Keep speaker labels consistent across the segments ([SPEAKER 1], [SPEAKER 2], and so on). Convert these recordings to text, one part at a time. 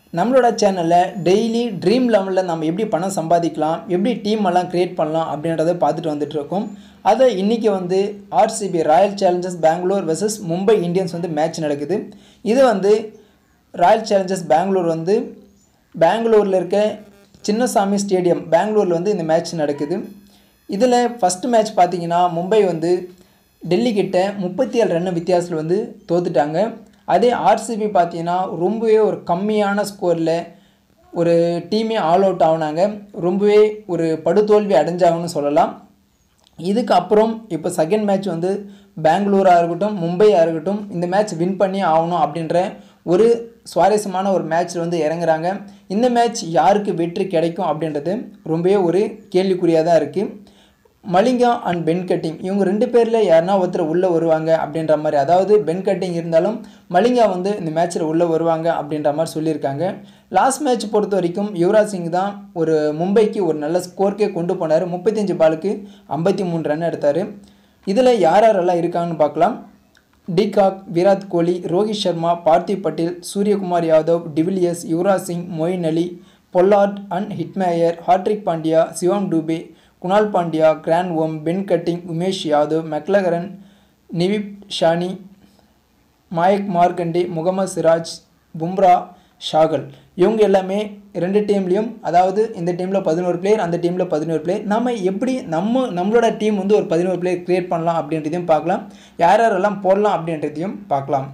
[SPEAKER 1] நம்மளோட சேனலில் daily dream லெவலில் நம்ம எப்படி பணம் சம்பாதிக்கலாம் எப்படி டீம் எல்லாம் க்ரியேட் பண்ணலாம் அப்படின்றத பார்த்துட்டு வந்துட்டு இருக்கோம் அதை இன்றைக்கி வந்து RCB Royal Challengers Bangalore versus Mumbai Indians வந்து மேட்ச் நடக்குது இது வந்து ராயல் சேலஞ்சர்ஸ் பெங்களூர் வந்து பெங்களூரில் இருக்க சின்னசாமி ஸ்டேடியம் பெங்களூரில் வந்து இந்த மேட்ச் நடக்குது இதில் ஃபஸ்ட்டு மேட்ச் பார்த்தீங்கன்னா மும்பை வந்து டெல்லி கிட்ட முப்பத்தி ஏழு ரன் வித்தியாசத்தில் வந்து தோத்துட்டாங்க அதே ஆர்சிபி பார்த்தீங்கன்னா ரொம்பவே ஒரு கம்மியான ஸ்கோரில் ஒரு டீமே ஆல் அவுட் ஆகுனாங்க ரொம்பவே ஒரு படுதோல்வி அடைஞ்சாங்கன்னு சொல்லலாம் இதுக்கு அப்புறம் இப்போ செகண்ட் மேட்ச் வந்து பெங்களூராக இருக்கட்டும் மும்பையாக இருக்கட்டும் இந்த மேட்ச் வின் பண்ணி ஆகணும் அப்படின்ற ஒரு சுவாரஸ்யமான ஒரு மேட்ச்சில் வந்து இறங்குறாங்க இந்த மேட்ச் யாருக்கு வெற்றி கிடைக்கும் அப்படின்றது ரொம்பவே ஒரு கேள்விக்குறியாக தான் இருக்குது மலிங்கா அண்ட் பென் கட்டிங் இவங்க ரெண்டு பேரில் யாருனா ஒருத்தர் உள்ளே வருவாங்க அப்படின்ற மாதிரி அதாவது பென் கட்டிங் இருந்தாலும் மலிங்கா வந்து இந்த மேட்ச்சில் உள்ளே வருவாங்க அப்படின்ற மாதிரி சொல்லியிருக்காங்க லாஸ்ட் மேட்ச் பொறுத்த வரைக்கும் யுவராஜ் சிங் தான் ஒரு மும்பைக்கு ஒரு நல்ல ஸ்கோர்க்கே கொண்டு போனார் முப்பத்தஞ்சு பாலுக்கு ஐம்பத்தி மூணு ரன் எடுத்தார் இதில் யார் யாரெல்லாம் இருக்காங்கன்னு பார்க்கலாம் de Kock Virat Kohli Rohit Sharma Parthiv Patel Suryakumar Yadav de Villiers Yuvraj Singh Moeen Ali Pollard and Hetmyer Hardik Pandya Shivam Dube Krunal Pandya Grandhomme Ben Cutting Umesh Yadav McClenaghan Navdeep Saini Mayank Markande Mohammed Siraj Bumrah ஷாகல் இவங்க எல்லாமே ரெண்டு டீம்லேயும் அதாவது இந்த டீமில் பதினோரு பிளேயர் அந்த டீமில் பதினோரு பிளேயர் நம்ம எப்படி நம்ம நம்மளோட டீம் வந்து ஒரு பதினோரு பிளேயர் க்ரியேட் பண்ணலாம் அப்படின்றதையும் பார்க்கலாம் யார் யாரெல்லாம் போடலாம் அப்படின்றதையும் பார்க்கலாம்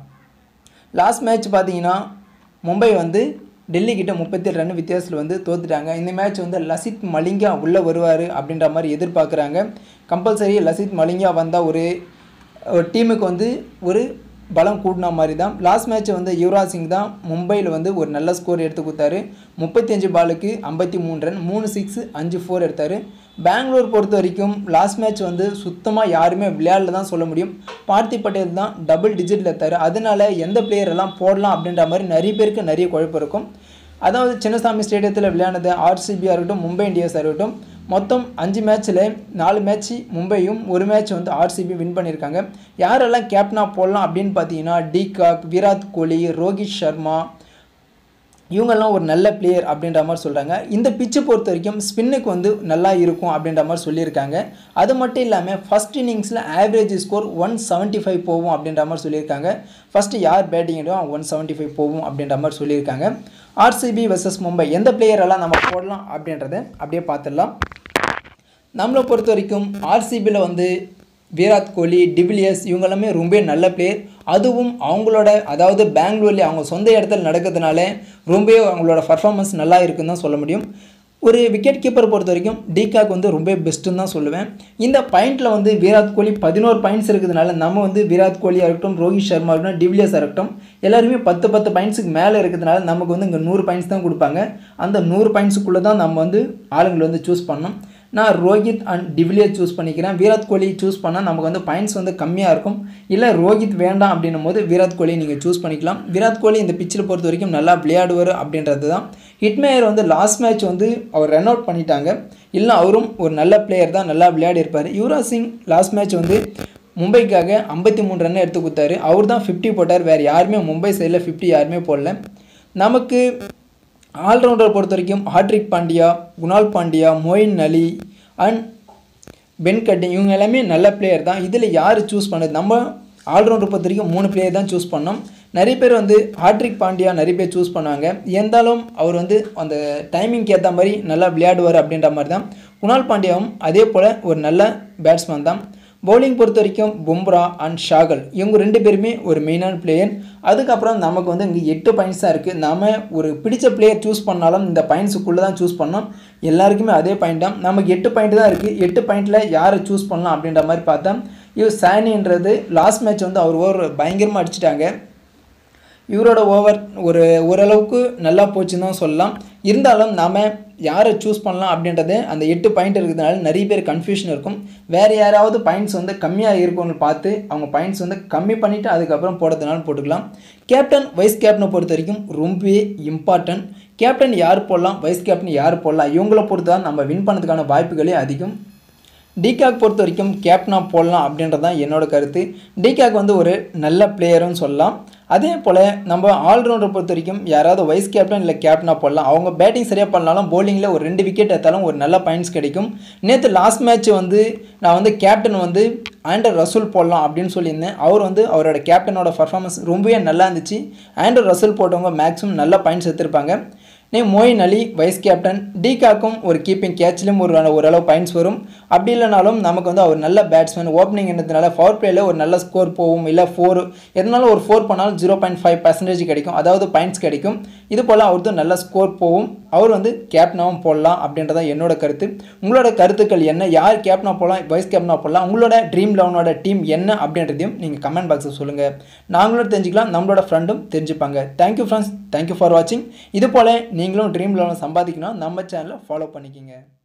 [SPEAKER 1] லாஸ்ட் மேட்ச் பார்த்தீங்கன்னா மும்பை வந்து டெல்லி கிட்ட முப்பத்தேழு ரன் வித்தியாசத்தில் வந்து தோத்துட்டாங்க இந்த மேட்ச் வந்து லசித் மலிங்கா உள்ளே வருவார் அப்படின்ற மாதிரி எதிர்பார்க்குறாங்க கம்பல்சரி லசித் மலிங்கா வந்தால் ஒரு ஒரு டீமுக்கு வந்து ஒரு பலம் கூட்டின மாதிரி தான் லாஸ்ட் மேட்ச் வந்து யுவராஜ் சிங் தான் மும்பையில் வந்து ஒரு நல்ல ஸ்கோர் எடுத்து கொடுத்தாரு முப்பத்தஞ்சு பாலுக்கு ஐம்பத்தி மூணு ரன் மூணு சிக்ஸ் அஞ்சு ஃபோர் எடுத்தார் பெங்களூர் பொறுத்த வரைக்கும் லாஸ்ட் மேட்ச் வந்து சுத்தமாக யாருமே விளையாடல தான் சொல்ல முடியும் பார்த்திவ் பட்டேல் தான் டபுள் டிஜிட்டில் எடுத்தார் அதனால எந்த பிளேயர் எல்லாம் போடலாம் அப்படின்ற மாதிரி நிறைய பேருக்கு நிறைய குழப்பம் இருக்கும் அதாவது சின்னசாமி ஸ்டேடியத்தில் விளையாடுனது ஆர்சிபியாக இருக்கட்டும் மும்பை இந்தியன்ஸாக இருக்கட்டும் மொத்தம் அஞ்சு மேட்ச்சில் நாலு மேட்ச் மும்பையும் ஒரு மேட்ச் வந்து ஆர்சிபி வின் பண்ணியிருக்காங்க யாரெல்லாம் கேப்டனாக போடலாம் அப்படின்னு பார்த்தீங்கன்னா டிகாக் விராட் கோலி ரோஹித் சர்மா இவங்கெல்லாம் ஒரு நல்ல பிளேயர் அப்படின்ற மாதிரி சொல்கிறாங்க இந்த பிச்சை பொறுத்த வரைக்கும் ஸ்பின்னுக்கு வந்து நல்லா இருக்கும் அப்படின்ற மாதிரி சொல்லியிருக்காங்க அது மட்டும் இல்லாமல் ஃபஸ்ட் இன்னிங்ஸில் average score one seventy five போகும் அப்படின்ற மாதிரி சொல்லியிருக்காங்க ஃபஸ்ட்டு யார் பேட்டிங் ஒன் செவன்ட்டி ஃபைவ் போகும் அப்படின்ற மாதிரி சொல்லியிருக்காங்க ஆர்சிபி வெர்சஸ் மும்பை எந்த பிளேயரெல்லாம் நம்ம போடலாம் அப்படின்றத அப்படியே பார்த்துடலாம் நம்மளை பொறுத்த வரைக்கும் ஆர்சிபியில் வந்து விராட் கோலி டிவிலியர்ஸ் இவங்க எல்லாமே ரொம்ப நல்ல பிளேயர் அதுவும் அவங்களோட அதாவது பெங்களூர்லேயே அவங்க சொந்த இடத்துல நடக்கிறதுனால ரொம்பவே அவங்களோட பர்ஃபார்மன்ஸ் நல்லா இருக்குன்னு தான் சொல்ல முடியும் ஒரு விக்கெட் கீப்பர் பொறுத்த வரைக்கும் டிகாக் வந்து ரொம்ப பெஸ்ட்டுன்னு தான் சொல்லுவேன் இந்த பாயிண்டில் வந்து விராட் கோலி பதினோரு பாயிண்ட்ஸ் இருக்கிறதுனால நம்ம வந்து விராட் கோலியாக இருக்கட்டும் ரோஹித் சர்மா இருக்கட்டும் டிவிலியர்ஸாக இருக்கட்டும் எல்லாருமே பத்து பத்து பாயிண்ட்ஸுக்கு மேலே இருக்கிறதுனால நமக்கு வந்து இங்கே நூறு பாயிண்ட்ஸ் தான் கொடுப்பாங்க அந்த நூறு பாயிண்ட்ஸுக்குள்ளே தான் நம்ம வந்து ஆளுங்களை வந்து சூஸ் பண்ணோம் நான் ரோஹித் அண்ட் டிவிலியர் சூஸ் பண்ணிக்கிறேன் விராட் கோலி சூஸ் பண்ணால் நமக்கு வந்து பாயிண்ட்ஸ் வந்து கம்மியாக இருக்கும் இல்லை ரோஹித் வேண்டாம் அப்படின்னும் போது விராட் கோலி நீங்கள் சூஸ் பண்ணிக்கலாம் விராட் கோலி இந்த பிச்சில் பொறுத்த வரைக்கும் நல்லா விளையாடுவார் அப்படின்றது தான் ஹிட்மேயர் வந்து லாஸ்ட் மேட்ச் வந்து அவர் ரன் அவுட் பண்ணிட்டாங்க இல்லை அவரும் ஒரு நல்ல பிளேயர் தான் நல்லா விளையாடி இருப்பார் யுவராஜ் சிங் லாஸ்ட் மேட்ச் வந்து மும்பைக்காக ஐம்பத்தி மூணு ரன் எடுத்து கொடுத்தாரு அவர் தான் ஃபிஃப்டி போட்டார் வேறு யாருமே மும்பை சைடில் ஃபிஃப்டி யாருமே போடல நமக்கு ஆல்ரவுண்டர் பொறுத்த வரைக்கும் ஹாட்ரிக் Pandya Krunal Pandya Moeen Ali and Ben Cutting இவங்க எல்லாமே நல்ல பிளேயர் தான் இதில் யார் சூஸ் பண்ணது நம்ம ஆல்ரவுண்டர் பொறுத்த வரைக்கும் மூணு பிளேயர் தான் சூஸ் பண்ணோம் நிறைய பேர் வந்து ஹாட்ரிக் பாண்டியா நிறைய பேர் சூஸ் பண்ணுவாங்க இருந்தாலும் அவர் வந்து அந்த டைமிங்க்கு ஏற்ற மாதிரி நல்லா விளையாடுவார் அப்படின்ற மாதிரி தான் குணால் பாண்டியாவும் அதே போல் ஒரு நல்ல பேட்ஸ்மேன் தான் பவுலிங் பொறுத்த வரைக்கும் பும்ரா அண்ட் ஷாகல் இவங்க ரெண்டு பேருமே ஒரு மெயினான பிளேயர் அதுக்கப்புறம் நமக்கு வந்து இங்கே எட்டு பாயிண்ட்ஸ் தான் இருக்குது நம்ம ஒரு பிடிச்ச பிளேயர் சூஸ் பண்ணாலும் இந்த பாயிண்ட்ஸுக்குள்ளே தான் சூஸ் பண்ணோம் எல்லாருக்குமே அதே பாயிண்ட் தான் நமக்கு எட்டு பாயிண்ட் தான் இருக்குது எட்டு பாயிண்டில் யாரை சூஸ் பண்ணலாம் அப்படின்ற மாதிரி பார்த்தா இவர் சானின்றது லாஸ்ட் மேட்ச் வந்து அவர் ஓவர் பயங்கரமாக அடிச்சிட்டாங்க இவரோட ஓவர் ஒரு ஓரளவுக்கு நல்லா போச்சுன்னு தான் சொல்லலாம் இருந்தாலும் நாம் யாரை சூஸ் பண்ணலாம் அப்படின்றது அந்த எட்டு பாயிண்ட் இருக்கிறதுனால நிறைய பேர் கன்ஃபியூஷன் இருக்கும் வேறு யாராவது பாயிண்ட்ஸ் வந்து கம்மியாக இருக்கும்னு பார்த்து அவங்க பாயிண்ட்ஸ் வந்து கம்மி பண்ணிவிட்டு அதுக்கப்புறம் போடுறதுனால போட்டுக்கலாம் கேப்டன் வைஸ் கேப்டனை பொறுத்த வரைக்கும் ரொம்பவே இம்பார்ட்டன்ட் கேப்டன் யார் போடலாம் வைஸ் கேப்டன் யார் போடலாம் இவங்கள பொறுத்து தான் நம்ம வின் பண்ணதுக்கான வாய்ப்புகளே அதிகம் டிகாக் பொறுத்த வரைக்கும் கேப்டனாக போடலாம் அப்படின்றது தான் என்னோட கருத்து டிகாக் வந்து ஒரு நல்ல பிளேயர்னு சொல்லலாம் அதே போல் நம்ம ஆல்ரவுண்டர் பொறுத்த வரைக்கும் யாராவது வைஸ் கேப்டன் இல்லை கேப்டனாக போடலாம் அவங்க பேட்டிங் சரியாக பண்ணாலும் bowlingல ஒரு ரெண்டு விக்கெட் எடுத்தாலும் ஒரு நல்ல பாயிண்ட்ஸ் கிடைக்கும் நேற்று லாஸ்ட் மேட்ச் வந்து நான் வந்து கேப்டன் வந்து ஆண்டர் ரசூல் போடலாம் அப்படின்னு சொல்லியிருந்தேன் அவர் வந்து அவரோட கேப்டனோட பர்ஃபார்மன்ஸ் ரொம்பவே நல்லா இருந்துச்சு ஆண்டர் ரசூல் போட்டவங்க மேக்ஸிமம் நல்ல பாயிண்ட்ஸ் எடுத்திருப்பாங்க நே மோயின் அலி வைஸ் கேப்டன் டிகாக்கும் ஒரு கீப்பிங் கேட்ச்லையும் ஒரு ஓரளவு பாயிண்ட்ஸ் வரும் அப்படி இல்லைனாலும் நமக்கு வந்து அவர் நல்ல பேட்ஸ்மேன் ஓப்பனிங் என்னதுனால பவர் பிளேயில் ஒரு நல்ல ஸ்கோர் போகும் இல்லை ஃபோர் எதனாலும் ஒரு ஃபோர் பண்ணாலும் ஜீரோ பாயிண்ட் ஃபைவ் பர்சன்டேஜ் கிடைக்கும் அதாவது பாயிண்ட்ஸ் கிடைக்கும் இது போல் அவருக்கு நல்ல ஸ்கோர் போகும் அவர் வந்து கேப்டனாகவும் போடலாம் அப்படின்றதான் என்னோட கருத்து உங்களோட கருத்துக்கள் என்ன யார் கேப்டனாக போடலாம் வைஸ் கேப்டனாக போடலாம் உங்களோட ட்ரீம் லெவனோட டீம் என்ன அப்படின்றதையும் நீங்கள் கமெண்ட் பாக்ஸில் சொல்லுங்கள் நாங்களும் தெரிஞ்சுக்கலாம் நம்மளோட ஃப்ரெண்டும் தெரிஞ்சுப்பாங்க தேங்க்யூ ஃப்ரெண்ட்ஸ் தேங்க்யூ ஃபார் வாட்சிங் இது போல் நீங்களும் ட்ரீம் லெவனை சம்பாதிக்கணும் நம்ம சேனலை ஃபாலோ பண்ணிக்கிங்க